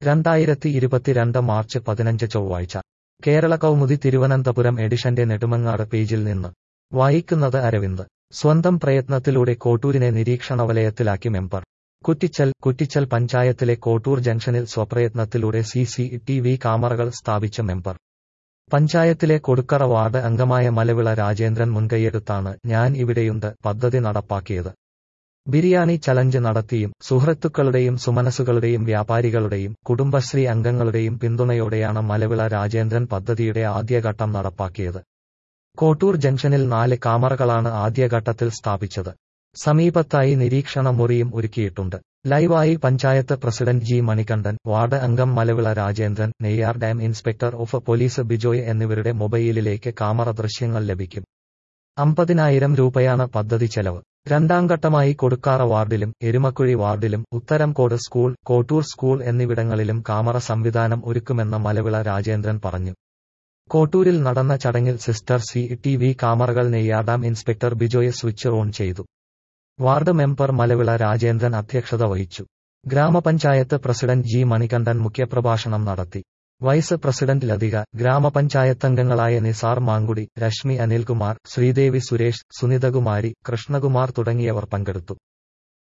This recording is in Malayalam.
രണ്ടായിരത്തി ഇരുപത്തിരണ്ട് മാർച്ച് പതിനഞ്ച് ചൊവ്വാഴ്ച കേരള കൗമുദി തിരുവനന്തപുരം എഡിഷന്റെ നെടുമങ്ങാട് പേജിൽ നിന്ന് വായിക്കുന്നത് അരവിന്ദ് സ്വന്തം പ്രയത്നത്തിലൂടെ കോട്ടൂരിനെ നിരീക്ഷണ വലയത്തിലാക്കി മെമ്പർ കുറ്റിച്ചൽ കുറ്റിച്ചൽ പഞ്ചായത്തിലെ കോട്ടൂർ ജംഗ്ഷനിൽ സ്വപ്രയത്നത്തിലൂടെ സി സി ടി വി ക്യാമറകൾ സ്ഥാപിച്ച മെമ്പർ പഞ്ചായത്തിലെ കൊടുക്കറ വാർഡ് അംഗമായ മലവിള രാജേന്ദ്രൻ മുൻകൈയെടുത്താണ് ഞാൻ ഇവിടെയുണ്ട് പദ്ധതി നടപ്പാക്കിയത് ബിരിയാണി ചലഞ്ച് നടത്തിയും സുഹൃത്തുക്കളുടെയും സുമനസുകളുടെയും വ്യാപാരികളുടെയും കുടുംബശ്രീ അംഗങ്ങളുടെയും പിന്തുണയോടെയാണ് മലവിള രാജേന്ദ്രൻ പദ്ധതിയുടെ ആദ്യഘട്ടം നടപ്പാക്കിയത് കോട്ടൂർ ജംഗ്ഷനിൽ നാല് ക്യാമറകളാണ് ആദ്യഘട്ടത്തിൽ സ്ഥാപിച്ചത് സമീപത്തായി നിരീക്ഷണ മുറിയും ഒരുക്കിയിട്ടുണ്ട് ലൈവായി panchayat president G Manikandan ward അംഗം Malavila Rajendran Neyyar dam inspector of police Bijoy എന്നിവരുടെ മൊബൈലിലേക്ക് ക്യാമറ ദൃശ്യങ്ങൾ ലഭിക്കും അമ്പതിനായിരം രൂപയാണ് പദ്ധതി ചെലവ് രണ്ടാം ഘട്ടമായി കൊടുക്കാറ വാർഡിലും എരുമക്കുഴി വാർഡിലും ഉത്തരംകോട് സ്കൂൾ കോട്ടൂർ സ്കൂൾ എന്നിവിടങ്ങളിലും ക്യാമറ സംവിധാനം ഒരുക്കുമെന്ന് മലവിള രാജേന്ദ്രൻ പറഞ്ഞു കോട്ടൂരിൽ നടന്ന ചടങ്ങിൽ സിസ്റ്റർ സി ടി വി ക്യാമറകൾ നെയ്യാർ ഇൻസ്പെക്ടർ ബിജോയെ സ്വിച്ച് ഓൺ ചെയ്തു വാർഡ് മെമ്പർ മലവിള രാജേന്ദ്രൻ അധ്യക്ഷത വഹിച്ചു ഗ്രാമപഞ്ചായത്ത് പ്രസിഡന്റ് ജി മണികണ്ഠൻ മുഖ്യപ്രഭാഷണം നടത്തി വൈസ് പ്രസിഡന്റ് ലതിക ഗ്രാമപഞ്ചായത്തംഗങ്ങളായ നിസാർ മാങ്കുടി രശ്മി അനിൽകുമാർ ശ്രീദേവി സുരേഷ് സുനിതകുമാരി കൃഷ്ണകുമാർ തുടങ്ങിയവർ പങ്കെടുത്തു